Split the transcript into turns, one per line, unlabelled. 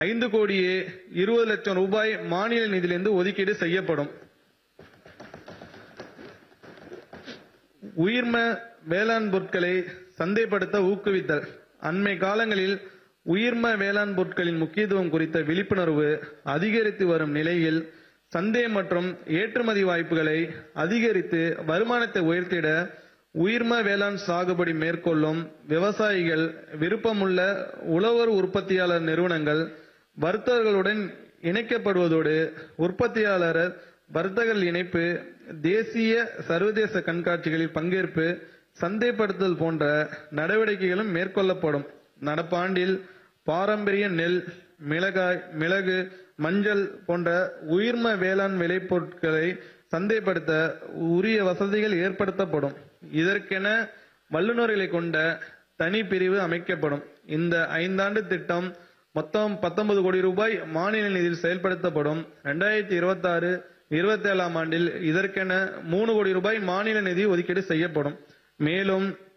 ஐந்து கோடியே இருபது லட்சம் ரூபாய் மாநில நிதியிலிருந்து ஒதுக்கீடு செய்யப்படும் உயிர்ம வேளாண் பொருட்களை சந்தைப்படுத்த ஊக்குவித்தல் அண்மை காலங்களில் உயிர்ம வேளாண் பொருட்களின் முக்கியத்துவம் குறித்த விழிப்புணர்வு அதிகரித்து வரும் நிலையில் சந்தை மற்றும் ஏற்றுமதி வாய்ப்புகளை அதிகரித்து வருமானத்தை உயர்த்திட உயிர்ம வேளாண் சாகுபடி மேற்கொள்ளும் விவசாயிகள் விருப்பமுள்ள உழவர் உற்பத்தியாளர் நிறுவனங்கள் வர்த்தகர்களுடன் இணைக்கப்படுவதோடு உற்பத்தியாளர் வர்த்தகர்கள் இணைப்பு தேசிய சர்வதேச கண்காட்சிகளில் பங்கேற்பு சந்தைப்படுத்தல் போன்ற நடவடிக்கைகளும் மேற்கொள்ளப்படும் நடப்பாண்டில் பாரம்பரிய நெல் மிளகாய் மிளகு மஞ்சள் போன்ற உயிர்ம வேளாண் விளைபொருட்களை சந்தைப்படுத்த உரிய வசதிகள் ஏற்படுத்தப்படும் இதற்கென வல்லுநர்களை கொண்ட தனி பிரிவு அமைக்கப்படும் இந்த ஐந்தாண்டு திட்டம் மொத்தம் 19 கோடி ரூபாய் மாநில நிதியில் செயல்படுத்தப்படும் ரெண்டாயிரத்தி இருபத்தி ஆறு இருபத்தி ஏழாம் ஆண்டில் இதற்கென மூணு கோடி ரூபாய் மாநில நிதி ஒதுக்கீடு செய்யப்படும் மேலும்